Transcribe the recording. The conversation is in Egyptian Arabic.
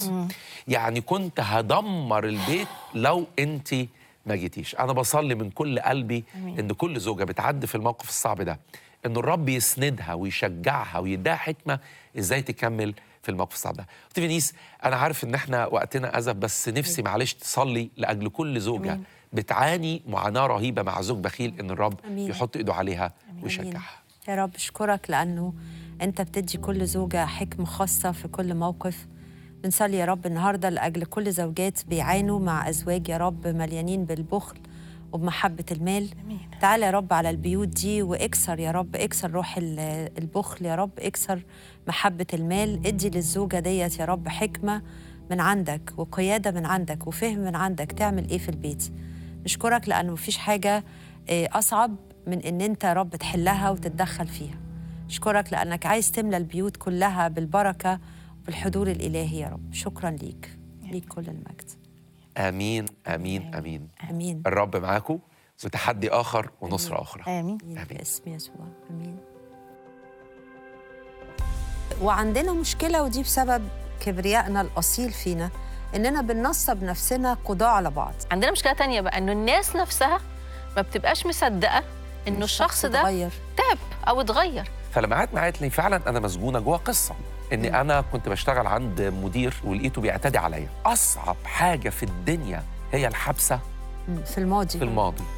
يعني كنت هدمر البيت لو انت ما جيتيش انا بصلي من كل قلبي أمين. ان كل زوجه بتعدي في الموقف الصعب ده ان الرب يسندها ويشجعها ويديها حكمه ازاي تكمل في الموقف الصعب ده اختي فينيس انا عارف ان احنا وقتنا ازف بس نفسي معلش تصلي لاجل كل زوجه أمين. بتعاني معاناه رهيبه مع زوج بخيل ان الرب أمين. يحط ايده عليها آمين. ويشجعها يا رب اشكرك لانه انت بتدي كل زوجه حكمه خاصه في كل موقف بنصلي يا رب النهارده لاجل كل زوجات بيعانوا مع ازواج يا رب مليانين بالبخل وبمحبه المال امين تعالى يا رب على البيوت دي واكسر يا رب اكسر روح ال- البخل يا رب اكسر محبة المال ادي للزوجة ديت يا رب حكمة من عندك وقيادة من عندك وفهم من عندك تعمل ايه في البيت نشكرك لأنه مفيش حاجة آه، أصعب من إن أنت يا رب تحلها وتتدخل فيها أشكرك لأنك عايز تملى البيوت كلها بالبركة وبالحضور الإلهي يا رب شكرا ليك ليك كل المجد امين امين امين آمين الرب معاكم وتحدي اخر ونصره اخرى امين آمين باسم يسوع امين وعندنا مشكله ودي بسبب كبريائنا الاصيل فينا اننا بننصب نفسنا قضاة على بعض عندنا مشكله تانية بقى انه الناس نفسها ما بتبقاش مصدقه انه الشخص ده اتغير تعب او اتغير فلما قعدت معايا قالت لي فعلا انا مسجونه جوه قصه اني انا كنت بشتغل عند مدير ولقيته بيعتدي عليا اصعب حاجه في الدنيا هي الحبسه مم، في الماضي في الماضي